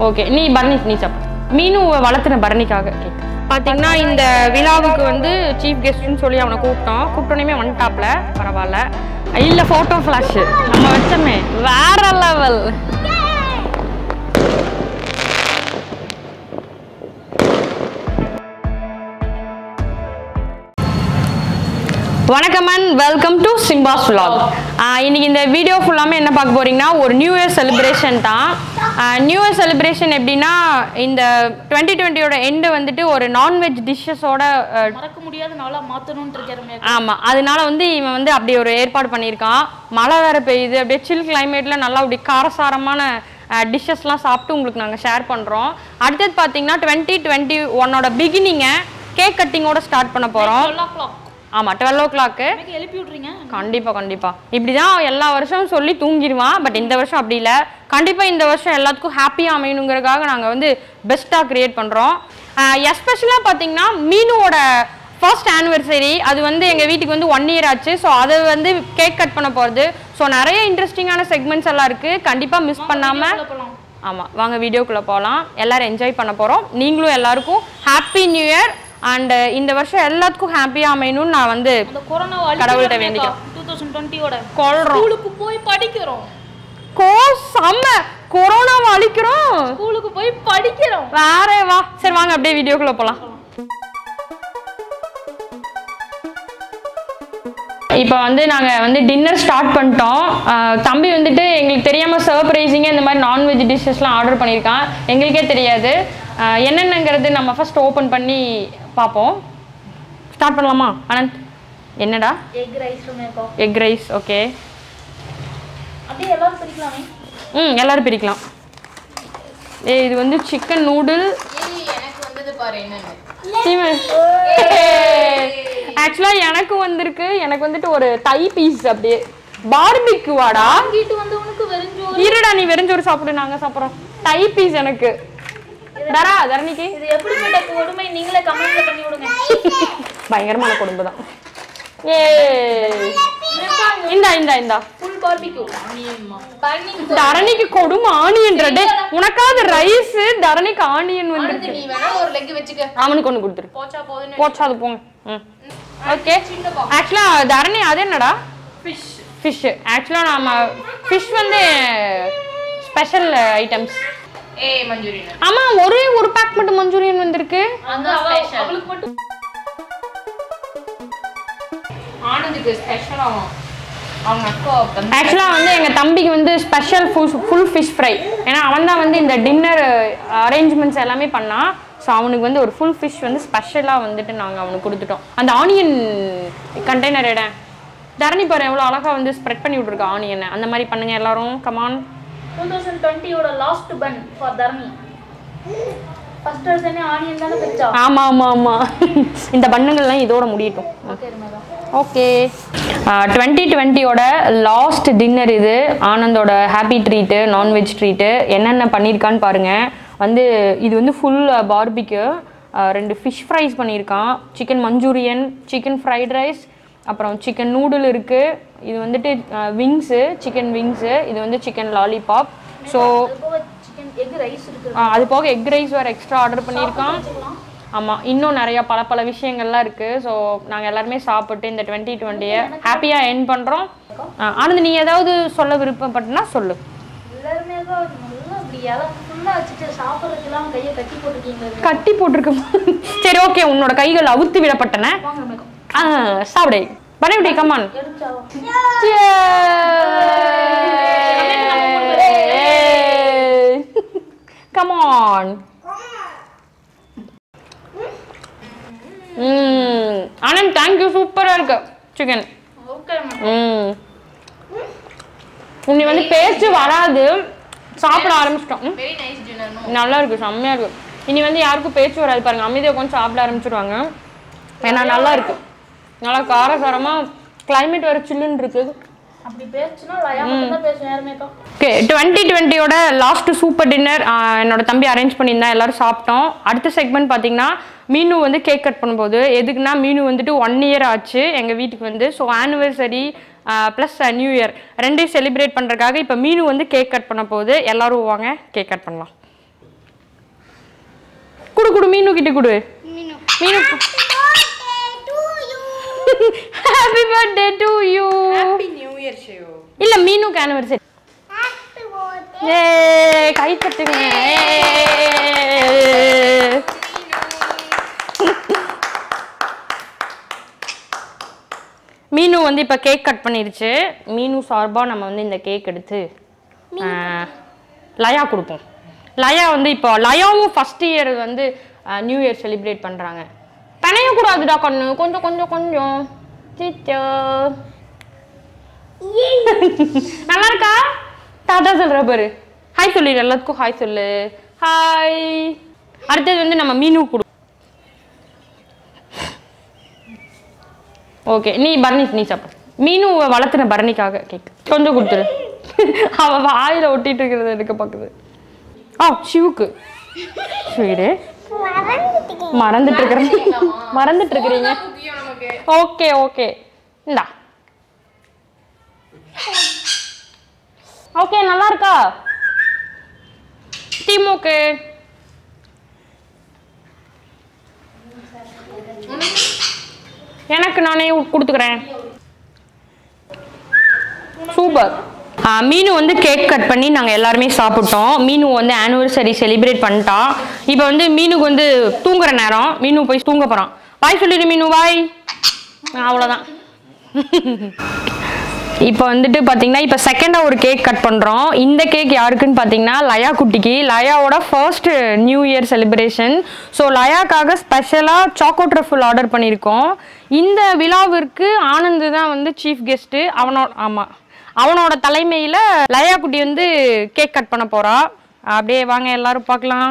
Okay நீ பரணி நீ சாப்பிடு மீனு வளர்த்துன பரணிக்காக கேக் பார்த்தீங்கன்னா இந்த விழாவுக்கு வந்து சீஃப் கெஸ்ட்னு சொல்லி அவனை கூப்பிட்டோம் கூப்பிட்டோன்னே வந்துட்டாப்ல பரவாயில்ல இல்லை ஃபோட்டோ ஃப்ளாஷ் நம்ம வச்சோமே வேற லெவல் வணக்கம் அண்ட் வெல்கம் டு சிம்பாஸ் vlog ஆஹ் இன்னைக்கு இந்த வீடியோ ஃபுல்லாமே என்ன பார்க்க போறீங்கன்னா ஒரு நியூ இயர் செலிப்ரேஷன் தான் நியூ இயர் செலிப்ரேஷன் எப்படின்னா இந்த டுவெண்ட்டி டுவெண்ட்டியோட எண்டு வந்துட்டு ஒரு நான்வெஜ் டிஷ்ஷஸோட மறக்க முடியாத நாளா மாத்தணும்னு இருக்கிறமே ஆமாம் அதனால வந்து இவன் வந்து அப்படி ஒரு ஏற்பாடு பண்ணியிருக்கான் மழை வேற பெய்யுது அப்படியே சில் கிளைமேட்ல நல்லா அப்படி காரசாரமான டிஷ்ஷஸ்லாம் சாப்பிட்டு உங்களுக்கு நாங்கள் ஷேர் பண்ணுறோம் அடுத்தது பார்த்தீங்கன்னா டுவெண்ட்டி டுவெண்ட்டி ஒன்னோட பிகினிங்கை கேக் கட்டிங்கோட ஸ்டார்ட் பண்ண போகிறோம் டுவெல் ஓ கிளாக் ஆமாம் டுவெல் ஓ கிளாக்கு எனக்கு எழுப்பி விட்றீங்க கண்டிப்பா கண்டிப்பா இப்படிதான் எல்லா வருஷமும் சொல்லி தூங்கிடுவான் பட் இந்த வருஷம் அப்படி இல்லை கண்டிப்பா இந்த வருஷம் எல்லாத்துக்கும் ஹாப்பியாக அமையணுங்கிறதுக்காக நாங்க வந்து பெஸ்ட்டாக கிரியேட் பண்றோம் எஸ்பெஷலாக பார்த்தீங்கன்னா மீனுவோட ஃபர்ஸ்ட் ஆனிவர்சரி அது வந்து எங்கள் வீட்டுக்கு வந்து ஒன் இயர் ஆச்சு ஸோ அது வந்து கேக் கட் பண்ண போகிறது ஸோ நிறைய இன்ட்ரெஸ்டிங்கான செக்மெண்ட்ஸ் எல்லாம் இருக்குது கண்டிப்பாக மிஸ் பண்ணாமல் உள்ள போலாம் ஆமாம் வாங்க வீடியோக்குள்ளே போகலாம் எல்லாரும் என்ஜாய் பண்ண போகிறோம் நீங்களும் எல்லாருக்கும் ஹாப்பி நியூ இயர் அண்ட் இந்த வருஷம் எல்லாத்துக்கும் ஹாப்பியாக அமையணும்னு நான் வந்து அந்த கொரோனா கடவுள்கிட்ட வேண்டிக்கிறோம். டூ தௌசண்ட் டுவெண்ட்டியோட கொள்றோம் ஸ்கூலுக்கு போய் படிக்கிறோம் கோ செம்ம கொரோனாவை அழிக்கிறோம் ஸ்கூலுக்கு போய் படிக்கிறோம் வேற வா சரி வாங்க அப்படியே வீடியோக்குள்ள போலாம் இப்போ வந்து நாங்கள் வந்து டின்னர் ஸ்டார்ட் பண்ணிட்டோம் ஆஹ் தம்பி வந்துட்டு எங்களுக்கு தெரியாமல் சர்ப்ரைசிங்க இந்த மாதிரி நான்வெஜ் டிஷ்ஷஸ்லாம் ஆர்டர் பண்ணியிருக்கான் எங்களுக்கே தெரியாது ஆஹ் என்னென்னங்கிறது நம்ம ஃபர்ஸ்ட் ஓப்பன் பண்ணி பார்ப்போம் ஸ்டார்ட் பண்ணலாமா அனந்த் என்னடா எக் ரைஸ் மேக்கோ எக் ரைஸ் ஓகே அப்படியே எல்லாரும் படிக்கலாமே ம் எல்லாரும் பிரிக்கலாம் ஏ இது வந்து சிக்கன் நூடுல் ஆக்சுவலாக எனக்கு வந்திருக்கு எனக்கு வந்துட்டு ஒரு தை பீஸ் அப்படியே பார்பிக்யூவாடா வாங்கிட்டு வந்தவனுக்கு வெறிஞ்சோறு இருடா நீ வெறிஞ்சோறு சாப்பிடு நாங்க சாப்பிட்றோம் தை பீஸ் எனக்கு தரா தரணிக்கு இது எப்படிப்பட்ட கொடுமை நீங்களே கமெண்ட்ல பண்ணி விடுங்க பயங்கரமான குடும்பம் தான் ஏ இந்தா இந்தா இந்தா ஃபுல் பார்பிக்யூ பர்னிங் தரணிக்கு கொடுமை ஆனியன் டே உனக்காவது ரைஸ் தரணிக்கு ஆனியன் வந்துருக்கு நீ வேணா ஒரு லெக் வச்சுக்க அவனுக்கு ஒன்று கொடுத்துரு போச்சா போதுன்னு போச்சா அது போங்க ம் ஓகே ஆக்சுவலாக தரணி அது என்னடா ஃபிஷ் ஃபிஷ் ஆக்சுவலாக நாம ஃபிஷ் வந்து ஸ்பெஷல் ஐட்டம்ஸ் ஏய் மஞ்சூரியன் ஆமா ஒரே ஒரு பேக் மட்டும் மஞ்சூரியன் வந்திருக்கு அந்த அவளுக்கு மட்டும் ஆனந்துக்கு ஸ்பெஷல் ஆகும் அவங்க அக்கா வந்து ஆக்சுவலாக வந்து எங்கள் தம்பிக்கு வந்து special full full fish fry ஏன்னா அவன் தான் வந்து இந்த டின்னர் அரேஞ்ச்மெண்ட்ஸ் எல்லாமே பண்ணான் ஸோ அவனுக்கு வந்து ஒரு ஃபுல் ஃபிஷ் வந்து ஸ்பெஷலாக வந்துட்டு நாங்கள் அவனுக்கு கொடுத்துட்டோம் அந்த ஆனியன் கண்டெய்னர் இடம் தரணி பாரு எவ்வளோ அழகாக வந்து ஸ்ப்ரெட் பண்ணி விட்ருக்கா ஆனியனை அந்த மாதிரி பண்ணுங்க எல்லாரும் கமான் டூ தௌசண்ட் டுவெண்ட்டியோட லாஸ்ட் பன் ஃபார் தர்மி ஃபர்ஸ்ட் வருஷனே ஆனியன் தானே பிரிச்சா ஆமாம் ஆமாம் ஆமாம் இந்த பண்ணுங்கள்லாம் இதோட முடியட்டும் ஓகே மேடம் ஓகே டுவெண்ட்டி டுவெண்ட்டியோட லாஸ்ட் டின்னர் இது ஆனந்தோட ஹாப்பி ட்ரீட்டு நான்வெஜ் ட்ரீட்டு என்னென்ன பண்ணியிருக்கான்னு பாருங்கள் வந்து இது வந்து ஃபுல் பார்பிக்கு ரெண்டு ஃபிஷ் ஃப்ரைஸ் பண்ணியிருக்கான் chicken Manchurian chicken fried rice அப்புறம் சிக்கன் நூடுல் இருக்குது இது வந்துட்டு விங்ஸு சிக்கன் விங்ஸு இது வந்து சிக்கன் லாலிபாப் ஸோ அது போக சிக்கன் எக் ரைஸ் இருக்கு அது போக எக் ரைஸ் வேறு எக்ஸ்ட்ரா ஆர்டர் பண்ணியிருக்கான் ஆமாம் இன்னும் நிறைய பல பல விஷயங்கள்லாம் இருக்குது ஸோ நாங்கள் எல்லாருமே சாப்பிட்டு இந்த டுவெண்ட்டி டுவெண்ட்டியை ஹாப்பியாக என் பண்ணுறோம் ஆனந்த் நீ ஏதாவது சொல்ல விருப்பப்பட்டனா சொல்லு எல்லாருமே தான் நல்லா அப்படி இலை ஃபுல்லாக வச்சுட்டு சாப்பிட்றதுக்கெல்லாம் கையை கட்டி போட்டுருக்கீங்க கட்டி போட்டிருக்க சரி ஓகே உன்னோட கைகள் அவுத்து விடப்பட்டன வாங்க மேக்கம் ஆ சாப்பிடு பண்ணிவிட்டே கமான் எடுத்தா கமான் ம் ஆனந்த் தேங்க்யூ சூப்பராக இருக்கு சிக்கன் ஓகே மேம் ம் உன்னை வந்து பேச்சு வராது சாப்பிட ஆரம்பிச்சிட்டோம் ம், வெரி நைஸ் டின்னர் நல்லா இருக்கு செம்மையா இருக்கு இனி வந்து யாருக்கும் பேச்சு வராது பாருங்க அமைதியாக கொஞ்சம் சாப்பிட ஆரம்பிச்சிருவாங்க ஏன்னா நல்லா இருக்கு நல்லா காரசாரமா கிளைமேட் வேற சில்லுன்னு இருக்கு அப்படி பேசுனா லயா மட்டும் தான் பேசுவேன் யாருமேக்கா ஓகே டுவெண்ட்டி டுவெண்ட்டியோட லாஸ்ட் சூப்பர் டின்னர் என்னோட தம்பி அரேஞ்ச் பண்ணியிருந்தா எல்லாரும் சாப்பிட்டோம் அடுத்த செக்மெண்ட் பார்த்தீங்கன்னா மீனு வந்து கேக் கட் பண்ணும்போது எதுக்குன்னா மீனு வந்துட்டு ஒன் இயர் ஆச்சு எங்கள் வீட்டுக்கு வந்து so anniversary plus new year ரெண்டையும் செலிப்ரேட் பண்ணுறதுக்காக இப்போ மீனு வந்து கேக் கட் பண்ண போகுது எல்லாரும் வாங்க கேக் கட் பண்ணலாம் குடு குடு மீனு கிட்ட குடு Meenu Meenu happy birthday to you happy new year Shiv இல்ல மீனுக்கு ஆனிவர்சரி ஏ கை தட்டுங்க ஏய். மீனு வந்து இப்போ கேக் கட் பண்ணிருச்சு மீனு சார்பாக நம்ம வந்து இந்த கேக் எடுத்து ஆ, லயா கொடுப்போம் லயா வந்து இப்போ லயாவும் ஃபர்ஸ்ட் இயர் வந்து நியூ இயர் செலிப்ரேட் பண்ணுறாங்க பிணையக்கூடாதுடா கண்ணு கொஞ்சம் கொஞ்சம் கொஞ்சம் சிச்சோ நல்லா இருக்கா தாத்தா சொல்ற பாரு ஹாய் சொல்லு எல்லாத்துக்கும் ஹாய் சொல்லு ஹாய் அடுத்தது வந்து நம்ம மீனு கொடு ஓகே நீ பரணி நீ சாப்பிடு மீனு வளர்த்துன பரணிக்காக கேக் கொஞ்சம் கொடுத்துரு அவ வாயில ஒட்டிட்டு இருக்கிறத எடுக்க பார்க்குது ஆ சிவுக்கு சரி மறந்துட்டு இருக்கிறேன் மறந்துட்டு இருக்கிறீங்க முக்கியம் நமக்கு ஓகே ஓகே இந்தா ஓகே நல்லா இருக்கா திமுக எனக்கு நானே கொடுத்துக்கிறேன் சூப்பர் மீனு வந்து கேக் கட் பண்ணி நாங்கள் எல்லாருமே சாப்பிட்டோம் மீனு வந்து ஆனிவர்சரி செலிப்ரேட் பண்ணிட்டான் இப்போ வந்து மீனுக்கு வந்து தூங்குற நேரம் மீனு போய் தூங்க போகிறான் பாய் சொல்லிடு மீனு பாய் அவ்வளோதான் இப்போ வந்துட்டு பார்த்தீங்கன்னா இப்போ செகண்டாக ஒரு கேக் கட் பண்ணுறோம் இந்த கேக் யாருக்குன்னு பார்த்தீங்கன்னா லயா குட்டிக்கு லயாவோட first new year celebration so லயாக்காக ஸ்பெஷலாக சாக்கோ ட்ரஃபுல் ஆர்டர் பண்ணியிருக்கோம் இந்த விழாவிற்கு ஆனந்த் தான் வந்து சீஃப் கெஸ்ட்டு அவனோட ஆமாம் அவனோட தலைமையில் லயா குட்டி வந்து கேக் கட் பண்ண போகிறா அப்படியே வாங்க எல்லாரும் பார்க்கலாம்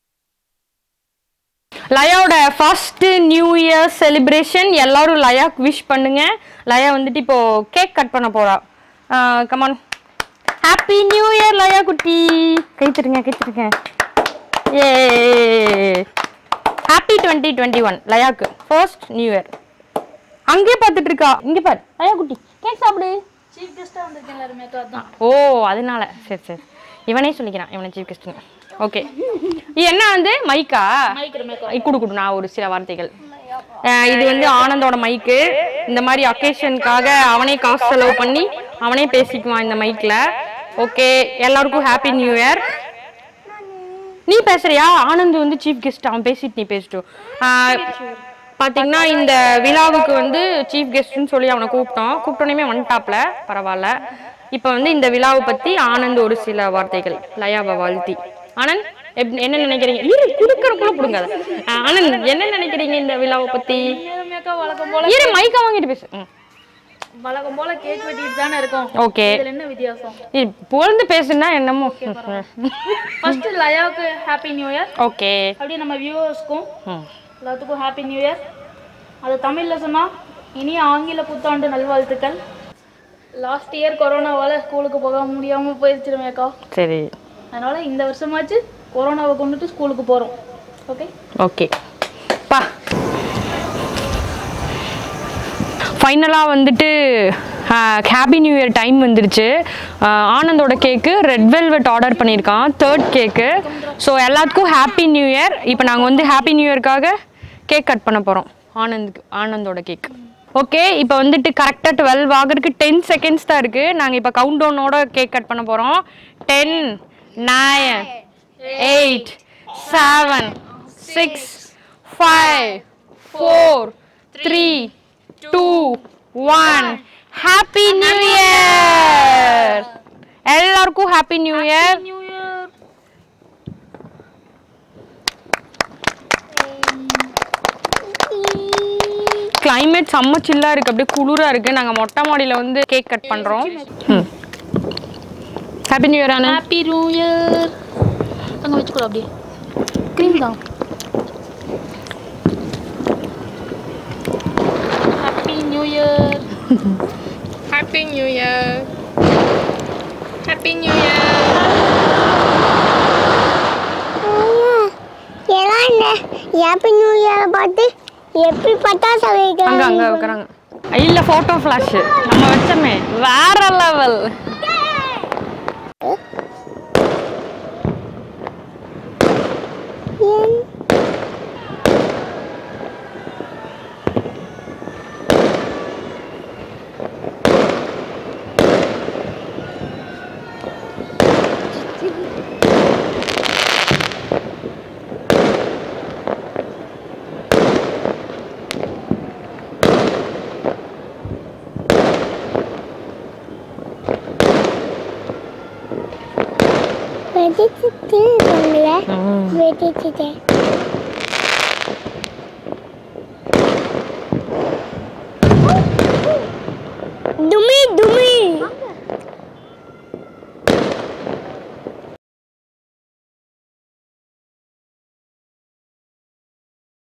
லயாவோட ஃபர்ஸ்ட் நியூ இயர் செலிப்ரேஷன் எல்லாரும் லயாக்கு விஷ் பண்ணுங்க லயா வந்துட்டு இப்போ கேக் கட் பண்ண போறா கமான் ஹாப்பி நியூ இயர் லயா குட்டி கை தருங்க கை தருங்க a happy twenty twenty one லயாக்கு ஃபர்ஸ்ட் நியூ இயர் அங்கேயே பார்த்துட்டு இருக்கா இங்கே பாரு லயா குட்டி கேக் சாப்பிடு சீஃப் கெஸ்ட்டாக வந்திருக்கேன் எல்லாருமே அதான் ஓ அதனால சரி சரி இவனே சொல்லிக்கிறான் இவனை சீஃப் கெஸ்ட்டுங்க ஓகே என்ன வந்து மைக்கா மைக்கிற மேக்கோ ஐ, குடு குடு நான் ஒரு சில வார்த்தைகள் அஹ் இது வந்து ஆனந்தோட மைக்கு இந்த மாதிரி அக்கேஷனுக்காக அவனே காசு செலவு பண்ணி அவனே பேசிக்குவான் இந்த மைக்ல ஓகே எல்லாருக்கும் ஹாப்பி நியூ இயர் நீ பேசுறியா ஆனந்த் வந்து சீஃப் கெஸ்ட் அவன் பேசிட்டு நீ பேசிட்டோம் பாத்தீங்கன்னா இந்த விழாவுக்கு வந்து சீஃப் கெஸ்ட்னு சொல்லி அவனை கூப்பிட்டோம் கூப்பிட்டோன்னே வந்துட்டாப்ல பரவாயில்ல இப்போ வந்து இந்த விழாவை பத்தி ஆனந்த் ஒரு சில வார்த்தைகள் லயாவை வாழ்த்தி ஆனந்த் எப்- என்ன நினைக்கிறீங்க இரு குடுக்கறக்குள்ள புடுங்க அதை. அஹ் ஆனந்த் என்ன நினைக்கிறீங்க இந்த விழாவை பத்தி மேக்கா வழக்கம் போல இரு மைக்கா வாங்கிட்டு பேசு ம். வழக்கம் போல கேக் வெட்டிட்டு தானே இருக்கோம் ஓகே இதுல என்ன வித்தியாசம் இரு, புகழ்ந்து பேசுனா என்னமோ ஃபர்ஸ்ட் லயாவுக்கு ஹாப்பி நியூ இயர் ஓகே அப்படியே நம்ம வியூவர்ஸ்க்கும் ம் எல்லாத்துக்கும் ஹாப்பி நியூ இயர் அது தமிழில் சொன்னால் இனிய ஆங்கில புத்தாண்டு நல்வாழ்த்துக்கள் லாஸ்ட் இயர் கொரோனாவால் ஸ்கூலுக்கு போக முடியாமல் போயிடுச்சிருமேக்கா சரி அதனால் இந்த வருஷமாச்சு கொரோனாவை கொண்டுட்டு ஸ்கூலுக்கு போகிறோம் ஓகே ஓகே பா ஃபைனலாக வந்துட்டு ஹாப்பி நியூ இயர் டைம் வந்துருச்சு ஆஹ் ஆனந்தோட கேக்கு ரெட் வெல்வெட் ஆர்டர் பண்ணியிருக்கான் தேர்ட் கேக்கு ஸோ எல்லாத்துக்கும் ஹாப்பி நியூ இயர் இப்போ நாங்கள் வந்து ஹாப்பி நியூ இயர்க்காக கேக் கட் பண்ண போகிறோம் ஆனந்த்க்கு ஆனந்தோட கேக் ஓகே இப்போ வந்துட்டு கரெக்டாக டுவெல் ஆகிறதுக்கு டென் செகண்ட்ஸ் தான் இருக்குது நாங்கள் இப்போ கவுண்ட் டவுனோட கேக் கட் பண்ண போகிறோம் ten nine eight seven six five four three two one happy new year எல்லாருக்கும் happy new year new year climate செம்ம சில்லா இருக்கு அப்படியே குளிரா இருக்கு நாங்க மொட்டை மாடியில வந்து கேக் கட் பண்றோம் happy new year Anand happy new year அங்கே வச்சுக்கூட அப்படியே க்ரீம் தான் happy new year happy new year happy new year எல்லாம் இந்த ஹாப்பி நியூ இயரை பார்த்து எப்படி பட்டாசு அங்க வைக்கிறாங்க அங்க வைக்கிறாங்க இல்ல போட்டோ ஃபிளாஷ் நம்ம வச்சோமே வேற லெவல் வெடிச்சு திரும்பல வெடிச்சுட்டேன்